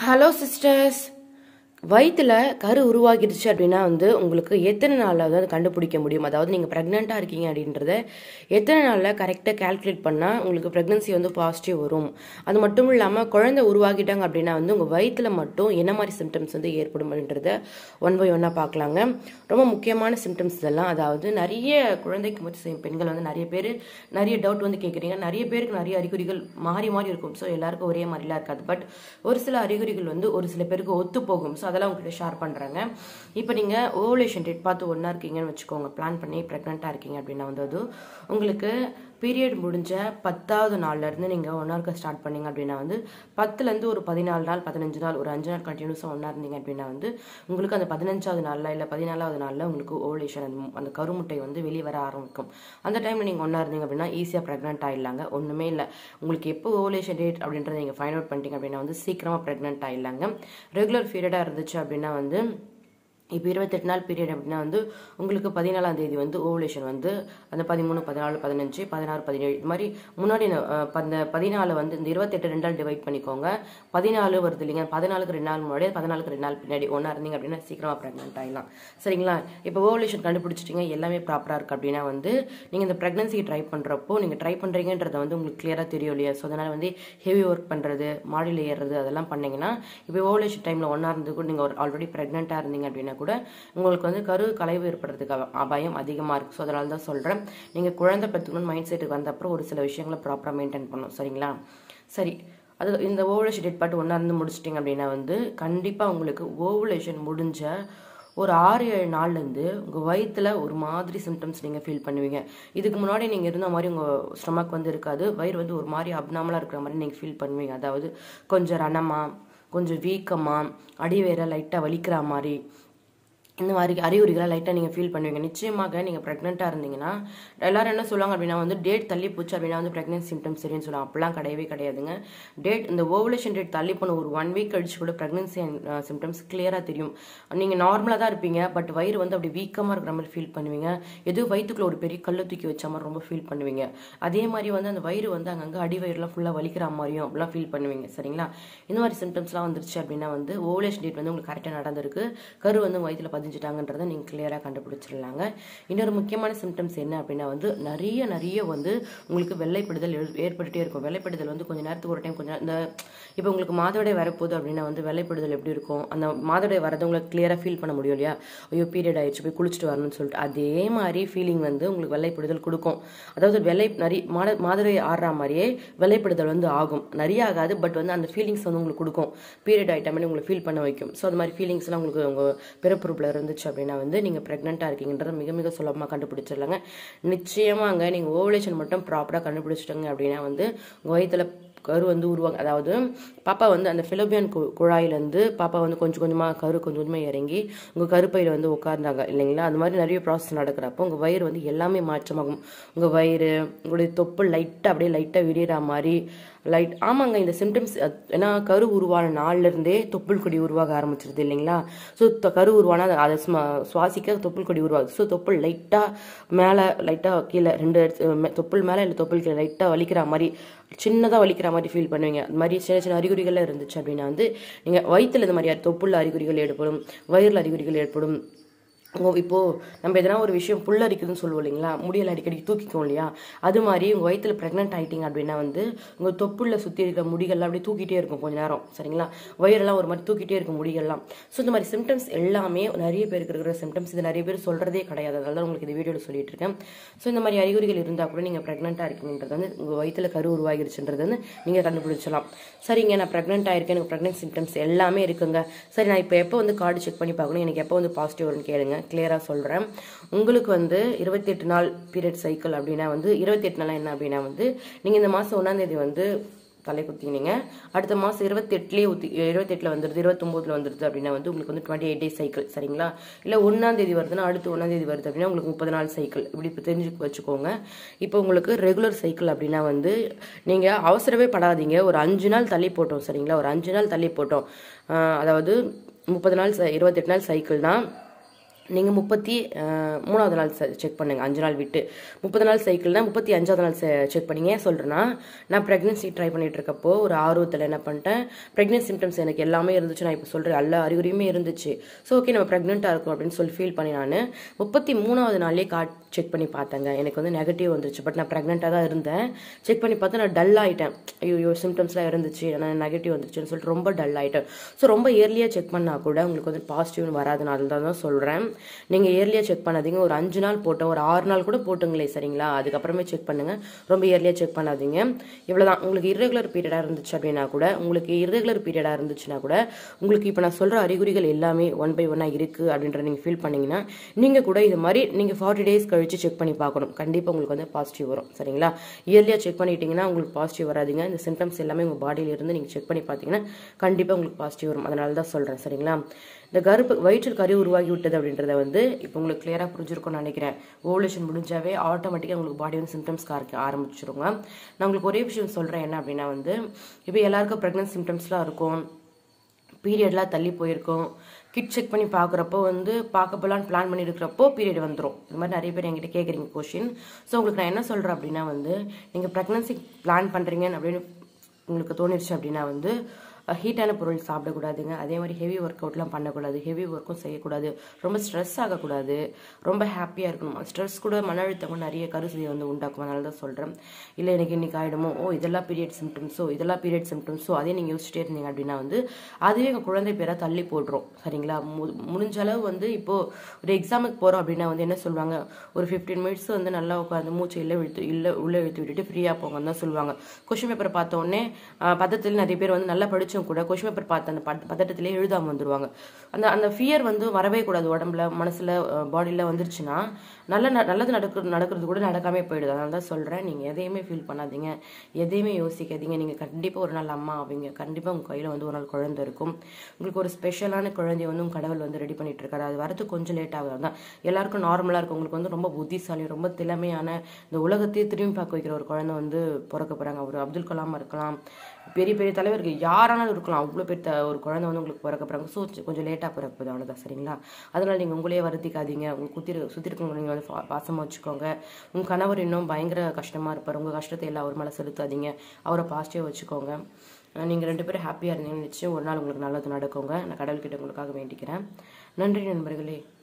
hello sisters வயிற்றுல கரு உருவாகிடுச்சு அப்படின்னா வந்து உங்களுக்கு எத்தனை நாளில் வந்து அதை கண்டுபிடிக்க முடியும் அதாவது நீங்கள் ப்ரெக்னெண்ட்டாக இருக்கீங்க அப்படின்றத எத்தனை நாளில் கரெக்டாக கால்குலேட் பண்ணால் உங்களுக்கு ப்ரெக்னன்சி வந்து பாசிட்டிவ் வரும் அது மட்டும் இல்லாமல் குழந்தை உருவாகிட்டாங்க அப்படின்னா வந்து உங்கள் வயிற்றுல மட்டும் என்ன மாதிரி சிம்டம்ஸ் வந்து ஏற்படும் அப்படின்றத ஒன் பை ஒன்னாக பார்க்கலாங்க ரொம்ப முக்கியமான சிம்டம்ஸ் இதெல்லாம் அதாவது நிறைய குழந்தைக்கு மட்டும் செய்யும் பெண்கள் வந்து நிறைய பேர் நிறைய டவுட் வந்து கேட்குறீங்க நிறைய பேருக்கு நிறைய அறிகுறிகள் மாறி மாறி இருக்கும் ஸோ எல்லாருக்கும் ஒரே மாதிரிலாம் இருக்காது பட் ஒரு சில அறிகுறிகள் வந்து ஒரு சில பேருக்கு ஒத்து போகும் ஸோ அதெல்லாம் உங்ககிட்ட ஷேர் பண்ணுறாங்க இப்போ நீங்கள் ஓவலேஷன் டேட் பார்த்து ஒன்றா இருக்கீங்கன்னு வச்சுக்கோங்க பிளான் பண்ணி ப்ரெக்னெண்ட்டாக இருக்கீங்க அப்படின்னா வந்து அது உங்களுக்கு பீரியட் முடிஞ்ச பத்தாவது நாள்லேருந்து நீங்கள் ஒன்றா இருக்க ஸ்டார்ட் பண்ணீங்க அப்படின்னா வந்து பத்துலேருந்து ஒரு பதினாலு நாள் பதினஞ்சு நாள் ஒரு அஞ்சு நாள் கண்டினியூஸாக ஒன்றா இருந்தீங்க அப்படின்னா வந்து உங்களுக்கு அந்த பதினஞ்சாவது நாளில் இல்லை பதினாலாவது நாளில் உங்களுக்கு ஓவலேஷன் அந்த அந்த கருமுட்டை வந்து வெளியே வர ஆரம்பிக்கும் அந்த டைமில் நீங்கள் ஒன்றா இருந்தீங்க அப்படின்னா ஈஸியாக ப்ரெக்னென்ட் ஆயிடலாங்க ஒன்றுமே இல்லை உங்களுக்கு எப்போ ஓவலேஷன் டேட் அப்படின்றத நீங்கள் ஃபைண்ட் அவுட் பண்ணிட்டீங்க அப்படின்னா வந்து சீக்கிரமாக ப்ரெக்னென்ட் ஆயிடலாங்க ரெகுலர் பீரியடாக இருந்துச்சு அப்படின்னா வந்து இப்போ இருபத்தெட்டு நாள் பீரியட் அப்படின்னா வந்து உங்களுக்கு பதினாலாம் தேதி வந்து ஓவலேஷன் வந்து அந்த பதிமூணு பதினாலு பதினஞ்சு பதினாறு பதினேழு இது மாதிரி முன்னாடி அஹ், அந்த பதினாலு வந்து இந்த இருபத்தெட்டு ரெண்டு நாள் டிவைட் பண்ணிக்கோங்க பதினாலு வருது இல்லைங்க பதினாலுக்கு ரெண்டு நாள் முன்னாடி பதினாலுக்கு ரெண்டு நாள் பின்னாடி ஒன்றா இருந்தீங்க அப்படின்னா சீக்கிரமாக ப்ரெக்னென்ட் ஆகிடலாம் சரிங்களா இப்போ ஓவலேஷன் கண்டுபிடிச்சிட்டிங்க எல்லாமே ப்ராப்பராக இருக்குது அப்படின்னா வந்து நீங்கள் இந்த ப்ரெக்னன்சி ட்ரை பண்ணுறப்போ நீங்கள் ட்ரை பண்ணுறீங்கன்றத வந்து உங்களுக்கு கிளியராக தெரியும் இல்லையா ஸோ அதனால் வந்து ஹெவி ஒர்க் பண்ணுறது மாடியில் ஏறுறது அதெல்லாம் பண்ணீங்கன்னா இப்போ ஓவலேஷன் டைமில் ஒன்றா இருந்து கூட நீங்கள் ஆல்ரெடி ப்ரெக்னெண்ட்டாக இருந்தீங்க அப்படின்னா கூட உங்களுக்கு வந்து கரு கலைவு ஏற்படுறதுக்கு அவ- அபாயம் அதிகமாக இருக்குது ஸோ அதனால தான் சொல்கிறேன் நீங்கள் குழந்தை பெற்றுக்கணும்னு மைண்ட் செட்டுக்கு வந்த அப்புறம் ஒரு சில விஷயங்களை ப்ராப்பராக மெயின்டைன் பண்ணணும் சரிங்களா சரி அது இந்த ஓவலேஷன் டேட் பாட்டு ஒன்றா இருந்து முடிச்சிட்டிங்க அப்படின்னா வந்து கண்டிப்பாக உங்களுக்கு ஓவலேஷன் முடிஞ்ச ஒரு ஆறு ஏழு நாள்லேருந்து உங்கள் வயித்துல ஒரு மாதிரி சிம்டம்ஸ் நீங்கள் ஃபீல் பண்ணுவீங்க இதுக்கு முன்னாடி நீங்கள் இருந்த மாதிரி உங்கள் ஸ்டொமக் வந்து இருக்காது வயிறு வந்து ஒரு மாதிரி அப்நார்மலாக இருக்கிற மாதிரி நீங்கள் ஃபீல் பண்ணுவீங்க அதாவது கொஞ்சம் ரணமாக கொஞ்சம் வீக்கமாக அடி வேற லைட்டாக வலிக்கிற மாதிரி இந்த மாதிரி அறிகுறிகளை லைட்டாக நீங்கள் ஃபீல் பண்ணுவீங்க நிச்சயமாக நீங்கள் ப்ரெக்னெண்ட்டாக இருந்தீங்கன்னா எல்லாரும் என்ன சொல்லுவாங்க அப்படின்னா வந்து டேட் தள்ளி போச்சு அப்படின்னா வந்து ப்ரெக்னென்சி சிம்டம்ஸ் சரின்னு சொல்லுவாங்க அப்படிலாம் கிடையவே கிடையாதுங்க டேட் இந்த ஓவலேஷன் டேட் தள்ளி போன ஒரு ஒன் வீக் கழிச்சு கூட ப்ரெக்னென்சி சிம்டம்ஸ் கிளியராக தெரியும் நீங்கள் நார்மலாக தான் இருப்பீங்க பட் வயிறு வந்து அப்படி வீக்கமாக இருக்கிற மாதிரி ஃபீல் பண்ணுவீங்க எதுவும் வயிற்றுக்குள்ள ஒரு பெரிய கல்லை தூக்கி வச்ச மாதிரி ரொம்ப ஃபீல் பண்ணுவீங்க அதே மாதிரி வந்து அந்த வயிறு வந்து அங்கங்கே அடி வயிறுலாம் ஃபுல்லாக வலிக்கிற மாதிரியும் அப்படிலாம் ஃபீல் பண்ணுவீங்க சரிங்களா இந்த மாதிரி சிம்டம்ஸ்லாம் வந்துருச்சு அப்படின்னா வந்து ஓவலேஷன் டேட் வந்து உங்களுக்கு கரெக்டாக நடந்திருக்கு கரு வந்து உங்க வயித்துல பதிஞ்சிட்டாங்கன்றதை நீங்கள் கிளியராக கண்டுபிடிச்சிடலாங்க இன்னொரு முக்கியமான சிம்டம்ஸ் என்ன அப்படின்னா வந்து நிறைய நிறைய வந்து உங்களுக்கு வெள்ளைப்படுதல் எழு- ஏற்பட்டுட்டே இருக்கும் வெள்ளைப்படுதல் வந்து கொஞ்ச நேரத்துக்கு ஒரு டைம் கொஞ்சம் நேரம் இந்த இப்போ உங்களுக்கு மாதவிடாய் வரப்போகுது அப்படின்னா வந்து வெள்ளைப்படுதல் எப்படி இருக்கும் அந்த மாதவிடாய் வரது உங்களுக்கு கிளியராக ஃபீல் பண்ண முடியும் இல்லையா ஐயோ பீரியட் ஆயிடுச்சு போய் குளிச்சுட்டு வரணும்னு சொல்லிட்டு அதே மாதிரி ஃபீலிங் வந்து உங்களுக்கு வெள்ளைப்படுதல் கொடுக்கும் அதாவது வெள்ளை நிறைய மாத மாதவிடாய் ஆடுற மாதிரியே வெள்ளைப்படுதல் வந்து ஆகும் நிறைய ஆகாது பட் வந்து அந்த ஃபீலிங்ஸ் வந்து உங்களுக்கு கொடுக்கும் பீரியட் ஆகிட்டமே உங்களுக்கு ஃபீல் பண்ண வைக்கும் ஸோ அது மாதிரி ஃபீலிங்ஸ்லாம் உங்களுக்கு உங்கள் பிறப்புறுப்பில் இருந்துச்சு அப்படின்னா வந்து நீங்கள் ப்ரெக்னெண்ட்டாக இருக்கீங்கன்றத மிக மிக சுலபமாக கண்டுபிடிச்சிடலாங்க நிச்சயமாங்க நீங்கள் ஓவலேஷன் மட்டும் ப்ராப்பராக கண்டுபிடிச்சிட்டங்க அப்படின்னா வந்து உங்கள் வயித்துல கரு வந்து உருவாங்க அதாவது பாப்பா வந்து அந்த ஃபிலோபியன் கு குழாயிலேருந்து பாப்பா வந்து கொஞ்சம் கொஞ்சமாக கரு கொஞ்சம் கொஞ்சமாக இறங்கி உங்கள் கருப்பையில் வந்து உட்கார்ந்தாங்க இல்லைங்களா அந்த மாதிரி நிறைய ப்ராசஸ் நடக்கிறப்போ உங்கள் வயிறு வந்து எல்லாமே மாற்றமாகும் உங்கள் வயிறு உங்களுடைய தொப்பு லைட்டாக அப்படியே லைட்டாக விரிகிற மாதிரி லைட் ஆமாங்க இந்த சிம்டம்ஸ் ஏன்னா கரு உருவான நாள்ல இருந்தே தொப்புள் கொடி உருவாக ஆரம்பிச்சிருது இல்லைங்களா ஸோ கரு உருவானா அது- அதை சும- சுவாசிக்க தொப்புள் கொடி உருவாகுது ஸோ தொப்புள் லைட்டாக மேலே லைட்டாக கீழே ரெண்டு இடத்து- மே- தொப்புள் மேலே இல்லை தொப்புள் கீழே லைட்டாக வலிக்கிற மாதிரி சின்னதாக வலிக்கிற மாதிரி ஃபீல் பண்ணுவீங்க அது மாதிரி சின்ன சின்ன அறிகுறிகள்லாம் இருந்துச்சு அப்படின்னா வந்து நீங்கள் வயிற்றுல இந்த மாதிரி தொப்புள்ள அறிகுறிகள் ஏற்படும் வயிறில் அறிகுறிகள் ஏற்படும் உங்க இப்போ நம்ம எதனா ஒரு விஷயம் புல்லரிக்குதுன்னு சொல்லுவோம் இல்லைங்களா முடியல அடிக்கடி தூக்கிக்கும் இல்லையா அது மாதிரி உங்க வயித்துல பிரெக்னென்ட் ஆயிட்டீங்க அப்படின்னா வந்து உங்க தொப்புள்ள சுத்தி இருக்கிற முடிகள்லாம் அப்படியே தூக்கிட்டே இருக்கும் கொஞ்ச நேரம் சரிங்களா வயிறெல்லாம் ஒரு மாதிரி தூக்கிட்டே இருக்கும் முடிகள்லாம் ஸோ இந்த மாதிரி சிம்டம்ஸ் எல்லாமே நிறைய பேருக்கு இருக்கிற சிம்டம்ஸ் இது நிறைய பேர் சொல்றதே கிடையாது அதனால தான் உங்களுக்கு இந்த வீடியோவில் சொல்லிட்டு இருக்கேன் ஸோ இந்த மாதிரி அறிகுறிகள் இருந்தால் கூட நீங்கள் ப்ரெக்னெண்ட்டாக இருக்கீங்கன்றது வந்து உங்கள் வயித்துல கரு உருவாகிருச்சுன்றது வந்து நீங்கள் கண்டுபிடிச்சலாம் சரிங்க நான் ப்ரெக்னென்ட் ஆயிருக்கேன் எனக்கு ப்ரெக்னென்ட் சிம்டம்ஸ் எல்லாமே இருக்குங்க சரி நான் இப்போ எப்போ வந்து கார்டு செக் பண்ணி பார்க்கணும் எனக்கு எப்போ வந்து பாசிட்டிவ் வரும்னு கேளுங்க கிளியராக சொல்கிறேன் உங்களுக்கு வந்து இருபத்தெட்டு நாள் பீரியட் சைக்கிள் அப்படின்னா வந்து இருபத்தெட்டு நாள் என்ன அப்படின்னா வந்து நீங்கள் இந்த மாதம் ஒன்றாந்தேதி வந்து தலை குத்தினீங்க அடுத்த மாதம் இருபத்தெட்டுலேயே ஊற்றி இருபத்தெட்டில் வந்துடுது இருபத்தொம்போதில் வந்துடுது அப்படின்னா வந்து உங்களுக்கு வந்து டுவெண்ட்டி எயிட் டேஸ் சைக்கிள் சரிங்களா இல்லை ஒன்றாந்தேதி வருதுன்னா அடுத்து ஒன்றாந்தேதி வருது அப்படின்னா உங்களுக்கு முப்பது நாள் சைக்கிள் இப்படி இப்போ தெரிஞ்சு வச்சுக்கோங்க இப்போ உங்களுக்கு ரெகுலர் சைக்கிள் அப்படின்னா வந்து நீங்கள் அவசரமே படாதீங்க ஒரு அஞ்சு நாள் தள்ளி போட்டோம் சரிங்களா ஒரு அஞ்சு நாள் தள்ளி போட்டோம் ஆஹ் அதாவது முப்பது நாள் ச- இருபத்தெட்டு நாள் சைக்கிள் தான் நீங்கள் முப்பத்தி அஹ், மூணாவது நாள் செக் பண்ணுங்க அஞ்சு நாள் விட்டு முப்பது நாள் சைக்கிள்னா முப்பத்தி அஞ்சாவது நாள் செக் பண்ணீங்க ஏன் சொல்கிறேன்னா நான் ப்ரெக்னென்சி ட்ரை பண்ணிட்டு இருக்கப்போ ஒரு ஆர்வத்தில் என்ன பண்ணிட்டேன் ப்ரெக்னென்சி சிம்டம்ஸ் எனக்கு எல்லாமே இருந்துச்சு நான் இப்போ சொல்கிறேன் எல்லா அறிகுறியுமே இருந்துச்சு ஸோ ஓகே நம்ம ப்ரெக்னெண்ட்டாக இருக்கும் அப்படின்னு சொல்லி ஃபீல் பண்ணி நான் முப்பத்தி மூணாவது நாள்லேயே கார்ட் செக் பண்ணி பார்த்தேங்க எனக்கு வந்து நெகட்டிவ் வந்துருச்சு பட் நான் ப்ரெக்னெண்ட்டாக தான் இருந்தேன் செக் பண்ணி பார்த்தா நான் டல் ஆகிட்டேன் ஐயோ சிம்டம்ஸ்லாம் இருந்துச்சு நான் நெகட்டிவ் வந்துச்சுன்னு சொல்லிட்டு ரொம்ப டல் ஆகிட்டேன் ஸோ ரொம்ப இயர்லியாக செக் பண்ணால் கூட உங்களுக்கு வந்து பாசிட்டிவ்னு வராதனால தான் தான் சொல்கிறேன் நீங்கள் இயர்லியாக செக் பண்ணாதீங்க ஒரு அஞ்சு நாள் போட்டோம் ஒரு ஆறு நாள் கூட போட்டுங்களே சரிங்களா அதுக்கப்புறமே செக் பண்ணுங்கள் ரொம்ப இயர்லியாக செக் பண்ணாதீங்க இவ்வளோதான் உங்களுக்கு irregular பீரியடாக இருந்துச்சு அப்படின்னா கூட உங்களுக்கு irregular பீரியடாக இருந்துச்சுன்னா கூட உங்களுக்கு இப்போ நான் சொல்கிற அறிகுறிகள் எல்லாமே ஒன் பை ஒன்னாக இருக்குது அப்படின்ற நீங்கள் ஃபீல் பண்ணீங்கன்னா நீங்கள் கூட இது மாதிரி நீங்கள் ஃபார்ட்டி டேஸ் கழிச்சு செக் பண்ணி பார்க்கணும் கண்டிப்பாக உங்களுக்கு வந்து பாசிட்டிவ் வரும் சரிங்களா இயர்லியாக செக் பண்ணிட்டீங்கன்னா உங்களுக்கு பாசிட்டிவ் வராதுங்க இந்த சிம்டம்ஸ் எல்லாமே உங்கள் பாடியில இருந்து நீங்கள் செக் பண்ணி பார்த்தீங்கன்னா கண்டிப்பாக உங்களுக்கு பாசிட்டிவ் வரும் அதனால தான் சொல்கிறேன் சரிங்களா இந்த கருப்பு வயிற்றில் கரு உருவாகி விட்டது அப்படின்றத வந்து இப்போ உங்களுக்கு கிளியராக புரிஞ்சிருக்கும்னு நினைக்கிறேன் ஓவலேஷன் முடிஞ்சாவே ஆட்டோமேட்டிக்காக உங்களுக்கு பாடி வந்து சிம்டம்ஸ் கார்க்க ஆரம்பிச்சிருங்க நான் உங்களுக்கு ஒரே விஷயம் சொல்கிறேன் என்ன அப்படின்னா வந்து இப்போ எல்லாருக்கும் ப்ரெக்னன்ட் சிம்டம்ஸ்லாம் இருக்கும் பீரியட்லாம் தள்ளி போயிருக்கும் கிட் செக் பண்ணி பார்க்குறப்போ வந்து பார்க்க போகலான்னு பிளான் பண்ணி இருக்கிறப்போ பீரியட் வந்துடும் இந்த மாதிரி நிறைய பேர் என்கிட்ட கேட்குறீங்க கொஷின் ஸோ உங்களுக்கு நான் என்ன சொல்கிறேன் அப்படின்னா வந்து நீங்கள் ப்ரெக்னன்சி பிளான் பண்ணுறீங்கன்னு அப்படின்னு உங்களுக்கு தோணிருச்சு அப்படின்னா வந்து ஹீட்டான பொருள் சாப்பிடக்கூடாதுங்க அதே மாதிரி ஹெவி ஒர்க் அவுட்லாம் பண்ணக்கூடாது ஹெவி ஒர்க்கும் செய்யக்கூடாது ரொம்ப ஸ்ட்ரெஸ் ஆகக்கூடாது ரொம்ப ஹாப்பியாக இருக்கணும் ஸ்ட்ரெஸ் கூட மன அழுத்தம் கூட நிறைய கருசதியை வந்து உண்டாக்கும் அதனால தான் சொல்கிறேன் இல்லை எனக்கு இன்னைக்கு ஆகிடுமோ ஓ இதெல்லாம் பீரியட் சிம்டம்ஸோ இதெல்லாம் பீரியட் சிம்டம்ஸோ அதே நீங்கள் யோசிச்சிட்டே இருந்தீங்க அப்படின்னா வந்து அதுவே உங்கள் குழந்தை பேரை தள்ளி போடுறோம் சரிங்களா மு- முடிஞ்ச அளவு வந்து இப்போது ஒரு எக்ஸாமுக்கு போகிறோம் அப்படின்னா வந்து என்ன சொல்லுவாங்க ஒரு ஃபிஃப்டீன் மினிட்ஸ் வந்து நல்லா உட்காந்து மூச்சு இல்லை இழுத்து இல்லை உள்ளே இழுத்து விட்டுட்டு ஃப்ரீயாக போங்கன்னு தான் சொல்லுவாங்க கொஷின் பேப்பர் பார்த்த உடனே ஆஹ், பதத்தில் நிறைய பேர் வந்து நல்லா படிச்சும் கூட கொஷின் பேப்பர் பார்த்து அந்த பத- பதட்டத்திலே எழுதாம வந்துருவாங்க அந்த அந்த ஃபியர் வந்து வரவே கூடாது உடம்புல மனசுல பாடியில் வந்துருச்சுன்னா நல்ல ந- நல்லது நடக்கிறது நடக்கிறது கூட நடக்காமே போயிடுது அதனால தான் சொல்கிறேன் நீங்கள் எதையுமே ஃபீல் பண்ணாதீங்க எதையுமே யோசிக்காதீங்க நீங்கள் கண்டிப்பாக ஒரு நாள் அம்மா ஆவீங்க கண்டிப்பாக உங்கள் கையில் வந்து ஒரு நாள் குழந்தை இருக்கும் உங்களுக்கு ஒரு ஸ்பெஷலான குழந்தைய வந்து உங்கள் கடவுள் வந்து ரெடி பண்ணிட்டு இருக்காரு அது வரதுக்கு கொஞ்சம் லேட் ஆகுது தான் எல்லாருக்கும் நார்மலாக இருக்கும் உங்களுக்கு வந்து ரொம்ப புத்திசாலி ரொம்ப திறமையான இந்த உலகத்தையே திரும்பி பார்க்க வைக்கிற ஒரு குழந்தை வந்து பிறக்க போகிறாங்க அவர் அப்துல் கலாம் இருக்கலாம் பெரிய பெரிய தலைவர்கள் யாரானாலும் இருக்கலாம் அவ்வளோ பெரிய த- ஒரு குழந்தை வந்து உங்களுக்கு பிறக்க போகிறாங்க ஸோ கொஞ்சம் லேட்டாக பிறக்குது அவ்வளோதான் சரிங்களா அதனால் நீங்கள் உங்களையே வருத்திக்காதீங்க உங்கள் குத்தி சுற்றி இருக்கவங்க நீங்கள் வந்து பா- பாசமா வச்சுக்கோங்க உங்கள் கணவர் இன்னும் பயங்கர கஷ்டமாக இருப்பார் உங்கள் கஷ்டத்தை எல்லாம் அவர் மேலே செலுத்தாதீங்க அவரை பாசிட்டிவாக வச்சுக்கோங்க நீங்கள் ரெண்டு பேரும் ஹாப்பியாக இருந்தீங்கன்னு நினச்சி ஒரு நாள் உங்களுக்கு நல்லது நடக்குங்க நான் கடவுள்கிட்ட உங்களுக்காக வேண்டிக்கிறேன் நன்றி நண்பர்களே